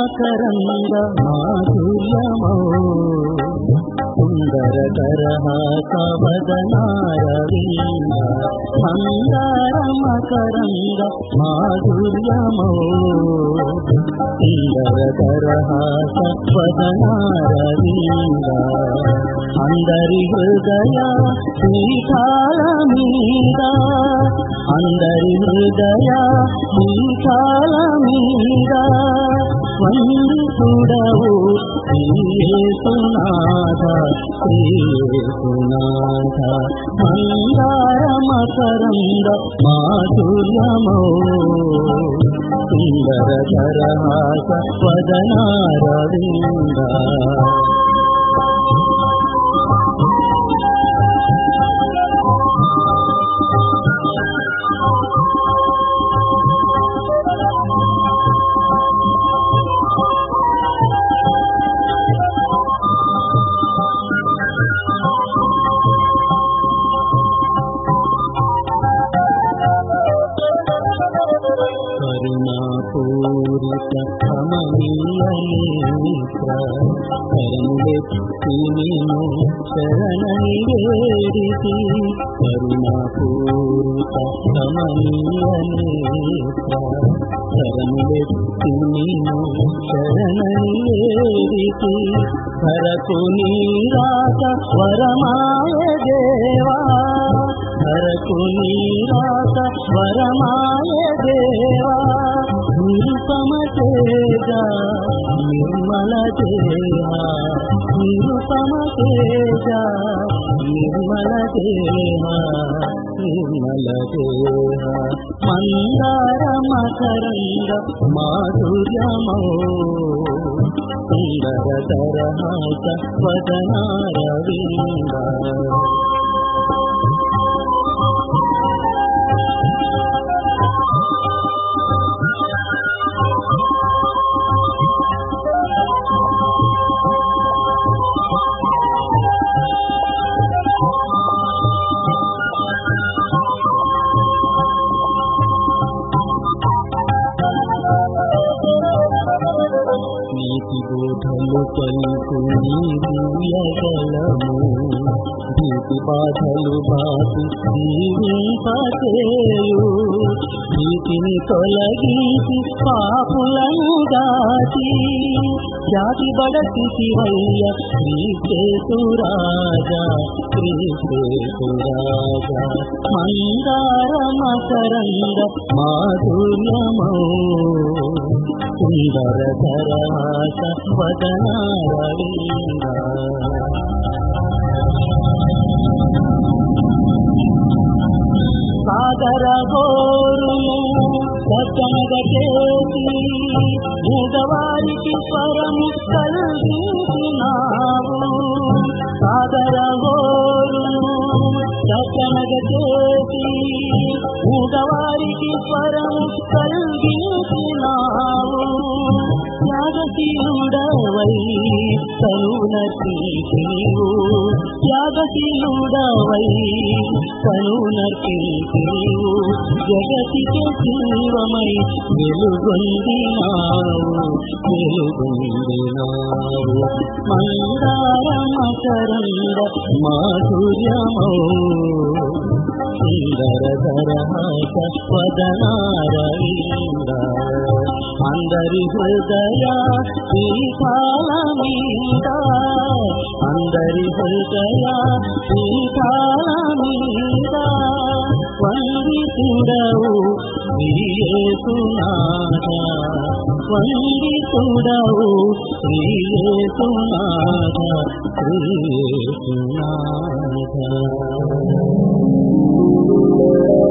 మకరంద మాధుర్యమో సుందర కరహాసవదనారవింద మందార మకరంద మాధుర్యమో సుందర కరహాసవదనారవింద అందరి హృదయ పీఠాల మీద అందరి హృదయ పీఠాల మీద వందితుడవు శ్రీయేసునాథ శ్రీయేసునాథ మందార మకరంద మాధుర్యమో సుందర కరహాస వదనారవింద కరుణాపూరిత కమనీయ నేత్ర కరములెత్తి నేను శరణని వేడితి కరుణాపూరిత కమనీయ నేత్ర కరములెత్తి నేను శరణని వేడితి కరకు నీరాక వరమాయ దేవా కరకు నీరాక వరమాయ దేవా నిరుపమ తేజ నిర్మల దేహ నిరుపమ తేజ నిర్మల దేహ నిర్మల దేహ మందార మకరంద మాధుర్యమో సుందర తరహాస వదనారవింద నీతి బోధలు పలుకు నీయగలము భీతి బాధలు బాధి జీవింపచేయు భీతిని తొలగించి పాపులను దాటి జాతి బడసివయ్య శ్రీకేతురాజా శ్రీకేతురాజా మందార మకరంద మాధుర్యమో సుందర ధరాస వదనారవింద సాగర గోరును సజ్జనగ చేసి మూగవారికి స్వరము కలిగించినావు సాగర గోరును సజ్జనగ చేసి మూగవారికి స్వరము కలిగించినావు త్యాగశీలుడవై కరుణతి నీవు త్యాగశీలుడవై కరుణతి నీవు జగతికి జీవమై వెలుగొందినావు వెలుగొందినావు మందార మకరంద మాధుర్యమో సుందర ధరహాస వదనారవింద అందరి హృదయ పీఠాల మీద అందరి హృదయ పీఠాల మీద వందితుడవు శ్రీయేసునాథ వందితుడవు శ్రీయేసునాథ శ్రీయేసునాథ